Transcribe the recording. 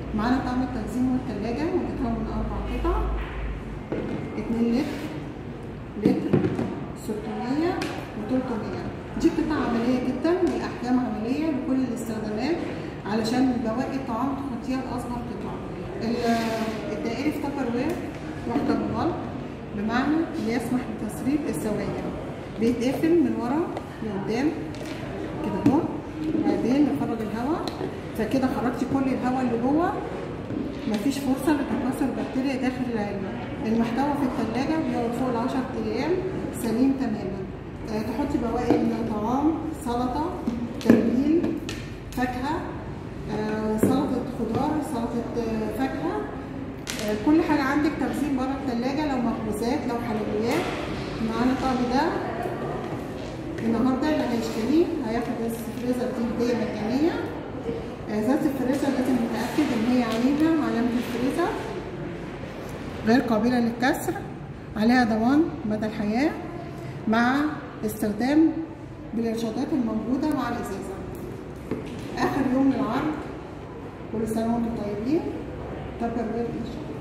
معانا طعم التخزين والتلاجة متكون من أربع قطع اتنين لتر لتر 600 و 300 دي قطع عملية جدا والأحجام عملية لكل الاستخدامات علشان بواقي الطعام تحطيها لأصغر قطع الدائري في تبر وير محتوى بمعنى اللي يسمح بتسريب السوائل بيتقفل من ورا لقدام كده اهو وبعدين نخرج الهواء فكده خرجتي كل الهواء اللي جوه مفيش فرصة لتكاثر بكتيريا داخل العلبة المحتوى في الثلاجة بيقعد فوق العشر أيام سليم تماما أه تحطي بواقي من الطعام سلطة ترميل فاكهة أه سلطة خضار سلطة أه فاكهة أه كل حاجة عندك تخزين بره الثلاجة لو مخبوزات لو حلويات معانا الطقم ده النهارده اللي هيشتريه هياخد الفريزر دي هدية مجانية ذات الفريزر لازم نتأكد إن هي عليها علامة الفريزر غير قابلة للكسر عليها ضمان مدى الحياة مع استخدام بالإرشادات الموجودة مع الإزازة آخر يوم للعرض كل سنة وأنتم طيبين تبقى إن شاء الله